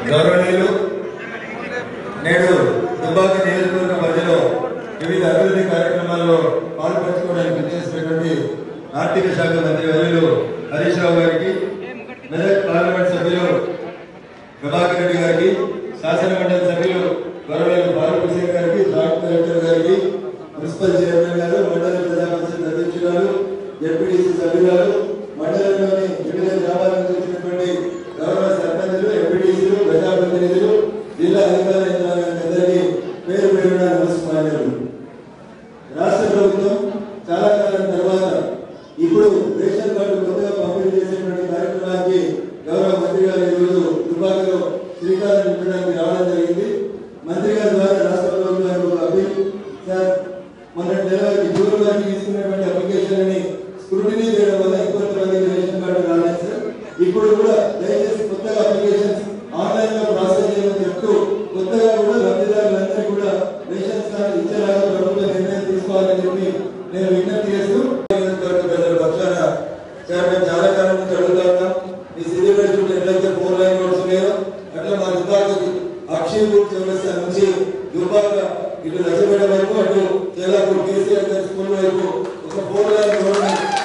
గౌరవనీయులు నేడు దుబ్బాక నియోజకవర్గ పరిధిలో వివిధ అభివృద్ధి కార్యక్రమాల్లో పాల్పంచుకోవడానికి విచ్చేసినటువంటి ఆర్థిక శాఖ మంత్రి వర్యులు హరీష్ రావు గారికి మెదక్ పార్లమెంట్ సభ్యులు ప్రభాకర్ రెడ్డి గారికి శాసన మండలి సభ్యులు గౌరవనీయులు ఫారూక్ హుసేన్ గారికి జాయింట్ కలెక్టర్ గారికి మున్సిపల్ చైర్మన్ గారు మండల ప్రజా పరిషత్ అధ్యక్షురాలు జడ్పీటీసీ సభ్యురాలు మండలంలోని వివిధ గ్రామాల నుంచి వచ్చినటువంటి గౌరవ సర్పంచులు ఎంపీటీసీలు ప్రజాప్రతినిధులు జిల్లా అధికార యంత్రాంగానికి పేరు పేరున నమస్కారాలు రాష్ట్ర ప్రభుత్వం చాలా కాలం తర్వాత ఇప్పుడు రేషన్ కార్డు కొత్తగా పంపిణీ చేసేటువంటి కార్యక్రమానికి గౌరవ మంత్రి గారు ఈరోజు దుబాకలో శ్రీకారం చుట్టడానికి రావడం జరిగింది మంత్రి గారి ద్వారా రాష్ట్ర ప్రభుత్వానికి ఒక అప్పీల్ సార్ మొన్న నెలవారికి జూన్ వారికి తీసుకున్నటువంటి అప్లికేషన్ ని స్క్రూటినీ చేయడం వల్ల ఇంకొంతమందికి రేషన్ కార్డు రాలేదు సార్ ఇప్పుడు కూడా దయచేసి కొత్తగా అప్లికేషన్స్ ఆన్లైన్ లో ప్రాసెస్ చేయమని చెప్తూ కొత్తగా కూడా లబ్ధిదారులందరికీ కూడా రేషన్ కార్డు ఇచ్చేలాగా ప్రభుత్వం నిర్ణయం తీసుకోవాలని చెప్పి నేను విజ్ఞప్తి చేస్తూ నియోజకవర్గ ప్రజల పక్షాన సార్ మేము చాలా కాలం నుంచి అడుగుతా ఉన్నాం ఈ సిద్దిపేట చుట్టూ ఎట్లయితే ఫోర్ లైన్ రోడ్స్ ఉన్నాయో అట్లా మా దుబ్బాకకి అక్షయపూర్ చౌరస్తా నుంచి దుబ్బాక ఇటు రచపేట వరకు అటు చేలాపూర్ కేసీఆర్ గారి స్కూల్ వరకు ఒక ఫోర్ లైన్ రోడ్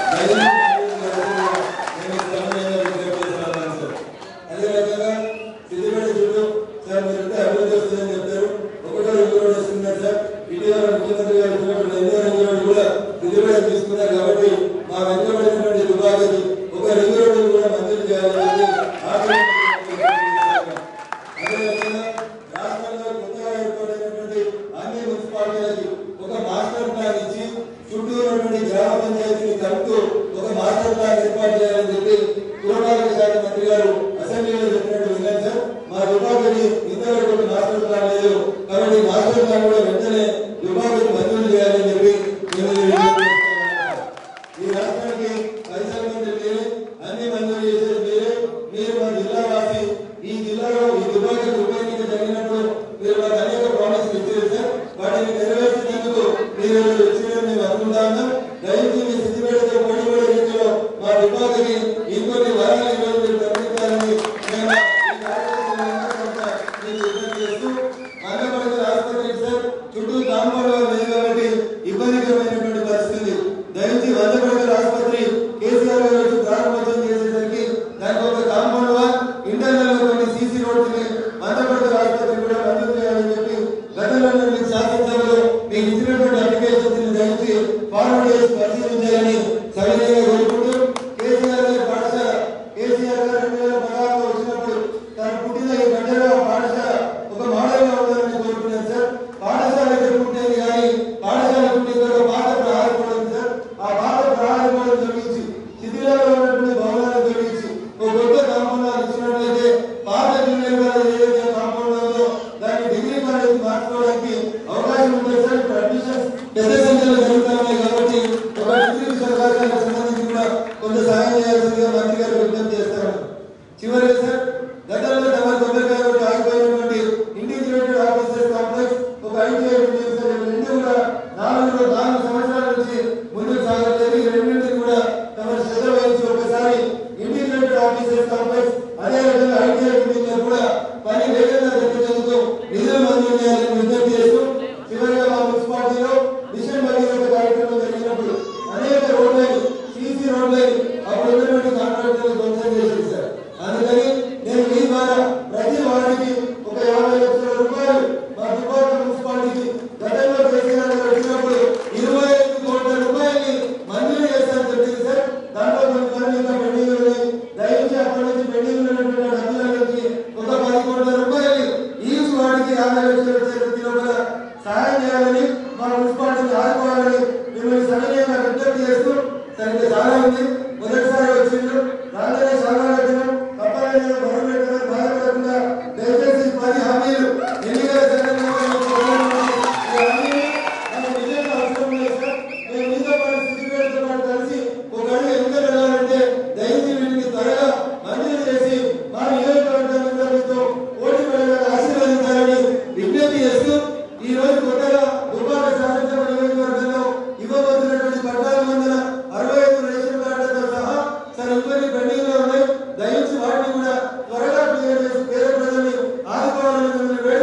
అదే రకంగా సిద్దిపేట చుట్టూ సార్ మీరంటే అభివృద్ధి వస్తుందని చెప్పారు ఒకటో రింగ్ రోడ్ వస్తున్నారు సార్ ఇటీవల ముఖ్యమంత్రి గారు వచ్చినప్పుడు ఎన్నో రింగ్ రోడ్ కూడా సిద్దిపేట తీసుకున్నారు కాబట్టి మా వెనుకబడినటువంటి దుబాకకి ఒక రింగ్ రోడ్ కూడా మంజూరు చేయాలని చెప్పి ఆశిస్తున్నాను. అదేవిధంగా రాష్ట్రంలో కొత్తగా ఏర్పడినటువంటి అన్ని మున్సిపాలిటీలకి ఒక మాస్టర్ ప్లాన్ ఇచ్చి చుట్టూ ఉన్నటువంటి గ్రామ పంచాయతీని కలుపుతూ ఒక మాస్టర్ ప్లాన్ ఏర్పాటు చేయాలని చెప్పి పురపాలక శాఖ మంత్రి గారు అసెంబ్లీలో చెప్పినట్టు విన్నాను సార్ మా దుబాకని ఇంతవరకు ఒక మాస్టర్ ప్లాన్ లేదు కాబట్టి మాస్టర్ ప్లాన్ కూడా వెంటనే దుబాకని మంజూరు చేయాలని చెప్పి మేము విజ్ఞప్తి చేస్తున్నాం. ఈ రాష్ట్రానికి పరిసర మంత్రి మీరే అన్ని మంజూరు చేసేది మీరే మీరు మా జిల్లా వాసి ఈ జిల్లాలో ఈ దుబాక ఉప ఎన్నిక జరిగినప్పుడు మీరు మాకు అనేక ప్రామిస్ ఇచ్చారు సార్ వాటిని నెరవేర్చినందుకు మీరు వచ్చిన మేము అనుకుంటా ఉన్నాం దయచేసి మీ సిద్ధిపేటతో పోటీపడే రీతిలో మా దుబాకని ఇంకొన్ని వారాల రోజులు మీరు తరలించాలని మేము ఈ కార్యక్రమంలో మీకు విజ్ఞప్తి చేస్తూ మందపడగల ఆసుపత్రికి సార్ చుట్టూ కాంపౌండ్ వాల్ లేదు కాబట్టి ఇబ్బందికరమైనటువంటి పరిస్థితి దయచేసి వందపడగల ఆసుపత్రి కేసీఆర్ గారు వచ్చి ప్రారంభోత్సవం చేసేసరికి దానికి ఒక కాంపౌండ్ వాల్ ఇంటర్నల్ గా కొన్ని సీసీ రోడ్స్ ని వందపడగల ఆసుపత్రి కూడా మంజూరు చేయాలని చెప్పి గతంలో నేను మీకు శాసనసభలో మీకు ఇచ్చినటువంటి అప్లికేషన్స్ ని దయచేసి ఫార్వర్డ్ చేసి పరిశీలించాలని సవినయంగా కోరుకుంటూ కేసీఆర్ గారి పాఠశాల కేసీఆర్ గారు రెండు వేల పదహారులో వచ్చినప్పుడు తను పుట్టిన ఈ గడ్డలో పాఠశాల ఒక మోడల్ గా ఉండాలని కోరుకున్నాను సార్ పాఠశాల ఎక్కడ పుట్టేది కానీ పాఠశాల పుట్టిన తర్వాత పాత ప్రహారం కూడా ఉంది సార్ ఆ పాత ప్రహారం కూడా తొలగించి శిథిలాలో ఉన్నటువంటి భవనాలను తొలగించి ఒక కొత్త కాంపౌండ్ వాల్ ఇచ్చినట్లయితే పాత జూనియర్ కాలేజ్ ఏదైతే కాంపౌండ్ ఉందో దాన్ని డిగ్రీ కాలేజ్ మార్చుకోవడానికి అవకాశం ఉంటుంది సార్ ఇప్పుడు అడ్మిషన్స్ పెద్ద సంఖ్యలో జరుగుతూ ఉన్నాయి కాబట్టి ఒక డిగ్రీ సహకారానికి సంబంధించి కూడా కొంత సహాయం చేయాల్సిందిగా మంత్రి గారు విజ్ఞప్తి చేస్తారు చివరిగా సార్ గతంలో తమ కొబ్బరికాయ కొట్టి ఆగిపోయినటువంటి ఇంటిగ్రేటెడ్ ఆఫీసర్స్ కాంప్లెక్స్ ఒక ఐటీఐ బిల్డింగ్ సార్ ఇవి రెండు కూడా నాలుగు నాలుగు సంవత్సరాల నుంచి ముందుకు సాగట్లేదు ఈ రెండింటిని కూడా తమ శ్రద్ధ వహించి ఒకసారి ఇంటిగ్రేటెడ్ ఆఫీసర్స్ కాంప్లెక్స్ అదే విధంగా ఐటీఐ బిల్డింగ్ లో కూడా పని వేగంగా జరిపించేందుకు నిధులు మంజూరు చేయాలని విజ్ఞప్తి చేస్తూ చివరిగా మా మున్సిపాలిటీలో మిషన్ భగీరథ కార్యక్రమం జరిగినప్పుడు అనేక రోడ్లని సీసీ రోడ్లని అప్పుడు ఉన్నటువంటి కాంట్రాక్టర్లు ధ్వంసం చేసింది సార్ అందుకని నేను మీ ద్వారా ప్రతి వార్డుకి ఒక యాభై లక్షల రూపాయలు మా దుబ్బాక మున్సిపాలిటీకి గతంలో కేసీఆర్ గారు వచ్చినప్పుడు ఇరవై ఐదు కోట్ల రూపాయలని మంజూరు చేస్తారని చెప్పింది సార్ దాంట్లో కొన్ని పనులు ఇంకా పెండింగ్ ఉన్నాయి దయచేసి అప్పటి నుంచి పెండింగ్ ఉన్నటువంటి డబ్బులకి ఒక పది కోట్ల రూపాయలు ఈ వాడికి యాభై లక్షల వచ్చే లోపల సహాయం చేయాలని మా మున్సిపాలిటీని ఆదుకోవాలని మిమ్మల్ని సవినయంగా విజ్ఞప్తి చేస్తూ సరిగ్గా చాలా ఉంది మొదటిసారి వచ్చిండ్రు రాగానే చాలా కట్టినాం తప్పని నేను మొదలు పెట్టడం బాధపడకుండా దయచేసి ఈ పది హామీలు ఎన్నికల సందర్భంగా ఈ హామీలు నాకు నిజంగా అవసరం లేదు సార్ మేము మీతో పాటు సిద్ధిపేటతో పాటు కలిసి ఒక అడుగు ఎన్నికలు వెళ్ళాలంటే దయచేసి వీటిని త్వరగా మంజూరు చేసి మా నియోజకవర్గంలో పోటీ పడేలా ఆశీర్వదించాలని విజ్ఞప్తి చేస్తూ ఈ రోజు కొత్తగా దుబ్బాక శాసనసభ నియోజకవర్గంలో ఇవ్వబోతున్నటువంటి పద్నాలుగు వందల అరవై ఐదు రేషన్ కార్డులతో సహా సార్ ఇంకొన్ని పెండింగ్ లో ఉన్నాయి దయచేసి వాటిని కూడా త్వరగా మిమ్మల్ని